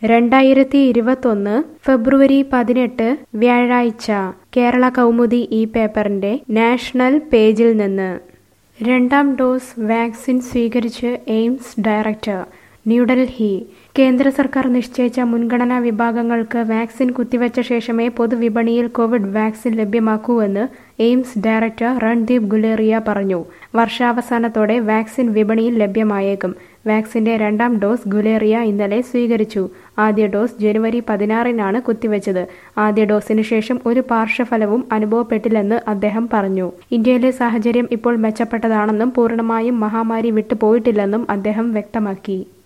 രണ്ടായിരത്തി ഇരുപത്തൊന്ന് ഫെബ്രുവരി പതിനെട്ട് വ്യാഴാഴ്ച കേരള കൗമുദി ഈ പേപ്പറിന്റെ നാഷണൽ പേജിൽ നിന്ന് രണ്ടാം ഡോസ് വാക്സിൻ സ്വീകരിച്ച് എയിംസ് ഡയറക്ടർ ന്യൂഡൽഹി കേന്ദ്ര സർക്കാർ നിശ്ചയിച്ച മുൻഗണനാ വിഭാഗങ്ങൾക്ക് വാക്സിൻ കുത്തിവച്ച ശേഷമേ പൊതുവിപണിയിൽ കോവിഡ് വാക്സിൻ ലഭ്യമാക്കൂവെന്ന് എയിംസ് ഡയറക്ടർ രൺദീപ് ഗുലേറിയ പറഞ്ഞു വർഷാവസാനത്തോടെ വാക്സിൻ വിപണിയിൽ ലഭ്യമായേക്കും വാക്സിന്റെ രണ്ടാം ഡോസ് ഗുലേറിയ ഇന്നലെ സ്വീകരിച്ചു ആദ്യ ഡോസ് ജനുവരി പതിനാറിനാണ് കുത്തിവച്ചത് ആദ്യ ഡോസിന് ശേഷം ഒരു പാർശ്വഫലവും അനുഭവപ്പെട്ടില്ലെന്ന് അദ്ദേഹം പറഞ്ഞു ഇന്ത്യയിലെ സാഹചര്യം ഇപ്പോൾ മെച്ചപ്പെട്ടതാണെന്നും പൂർണ്ണമായും മഹാമാരി വിട്ടുപോയിട്ടില്ലെന്നും അദ്ദേഹം വ്യക്തമാക്കി